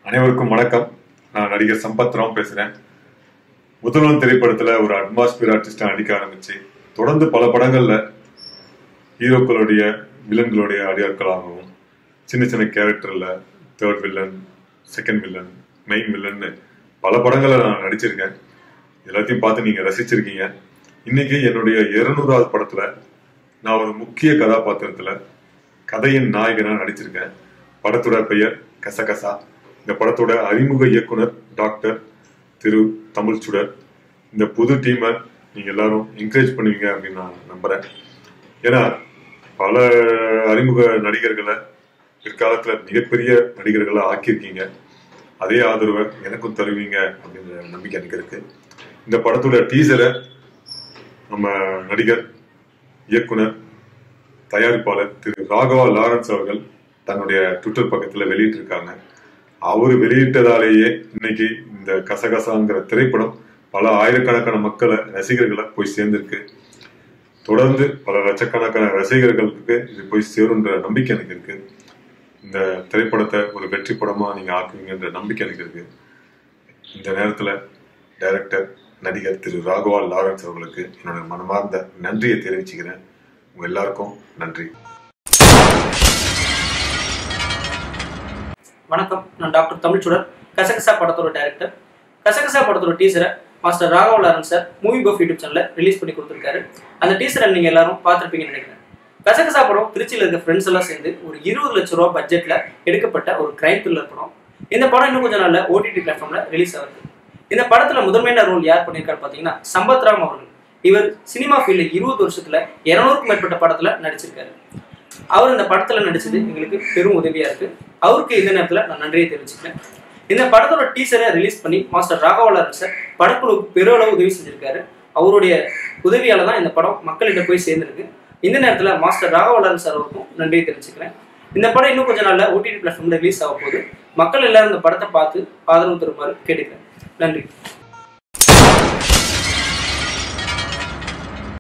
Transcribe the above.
அனைவருக்கும் வணக்கம் நான் நடிகர் சம்பத் ராம் பேசுறேன் முதல்வன் திரைப்படத்துல ஒரு அட்மாஸ்பியர் ஆர்டிஸ்டா நடிக்க ஆரம்பிச்சு தொடர்ந்து பல படங்கள்ல ஹீரோக்களுடைய வில்லன்களுடைய அடியாட்களாகவும் சின்ன சின்ன கேரக்டர்ல third villain second villain main வில்லன்னு பல படங்கள்ல நான் நடிச்சிருக்கேன் எல்லாத்தையும் பார்த்து நீங்க ரசிச்சிருக்கீங்க இன்னைக்கு என்னுடைய இருநூறாவது படத்துல நான் ஒரு முக்கிய கதாபாத்திரத்துல கதையின் நாயகனா நடிச்சிருக்கேன் படத்தோட பெயர் கசகசா இந்த படத்தோட அறிமுக இயக்குனர் டாக்டர் திரு தமிழ் சுடர் இந்த புது டீமை நீங்க எல்லாரும் என்கரேஜ் பண்ணுவீங்க அப்படின்னு நான் நம்புறேன் ஏன்னா பல அறிமுக நடிகர்களை பிற்காலத்துல மிகப்பெரிய நடிகர்களை ஆக்கியிருக்கீங்க அதே ஆதரவை எனக்கும் தருவீங்க அப்படின்ற நம்பிக்கை எனக்கு இருக்கு இந்த படத்தோட டீசரை நம்ம நடிகர் இயக்குனர் தயாரிப்பாளர் திரு ராகவா லாரன்ஸ் அவர்கள் தன்னுடைய ட்விட்டர் பக்கத்துல வெளியிட்டிருக்காங்க அவர் வெளியிட்டதாலேயே இன்னைக்கு இந்த கசகசாங்கிற திரைப்படம் பல ஆயிரக்கணக்கான மக்களை ரசிகர்களை போய் சேர்ந்திருக்கு தொடர்ந்து பல லட்சக்கணக்கான ரசிகர்களுக்கு இது போய் சேருன்ற நம்பிக்கை எனக்கு இருக்கு இந்த திரைப்படத்தை ஒரு வெற்றி படமா நீங்க ஆக்குவீங்கன்ற நம்பிக்கை எனக்கு இருக்கு இந்த நேரத்துல டைரக்டர் நடிகர் திரு ராகவா லாரன்ஸ் அவர்களுக்கு என்னோட மனமார்ந்த நன்றியை தெரிவிச்சுக்கிறேன் உங்க எல்லாருக்கும் நன்றி வணக்கம் நான் டாக்டர் தமிழ்ச்சுடர் கசகசா படத்தோட டைரக்டர் கசகசா படத்தோட டீசரை master Raghava Lawrence sir movie buff YouTube சேனல்ல ரிலீஸ் பண்ணி கொடுத்துருக்காரு அந்த டீசரை நீங்க எல்லாரும் பார்த்துருப்பீங்கன்னு நினைக்கிறேன் கசகசா படம் திருச்சியில் இருக்க ஃப்ரெண்ட்ஸ் எல்லாம் சேர்ந்து ஒரு இருபது லட்ச ரூபா பட்ஜெட்ல எடுக்கப்பட்ட ஒரு கிரைம் த்ரில்லர் படம் இந்த படம் இன்னும் கொஞ்சம் நாள்ல ஓடிடி பிளாட்ஃபார்ம்ல ரிலீஸ் ஆகுது இந்த படத்துல முதன்மையான ரோல் யார் பண்ணியிருக்காரு பாத்தீங்கன்னா சம்பத் ராம் அவர்கள் இவர் சினிமா ஃபீல்ட்ல இருபது வருஷத்துல இருநூறுக்கும் மேற்பட்ட படத்துல நடிச்சிருக்காரு அவர் இந்த படத்துல நடிச்சது எங்களுக்கு பெரும் உதவியா இருக்கு அவருக்கு இந்த நேரத்துல நான் நன்றியை தெரிவிச்சுக்கிறேன் இந்த படத்தோட டீசரை ரிலீஸ் பண்ணி மாஸ்டர் ராகவலர் சார் படக்குழுவுக்கு பெருளவு உதவி செஞ்சிருக்காரு அவருடைய உதவியால தான் இந்த படம் மக்கள்கிட்ட போய் சேர்ந்திருக்கு இந்த நேரத்துல மாஸ்டர் ராகவலர் சார் அவருக்கும் நன்றியை தெரிவிச்சுக்கிறேன் இந்த படம் இன்னும் கொஞ்ச நாள்ல ஓடிடி பிளாட்ஃபார்ம்ல ரிலீஸ் ஆக போகுது மக்கள் எல்லாரும் இந்த படத்தை பார்த்து ஆதரவு தருமாறு கேட்டுக்கிறேன் நன்றி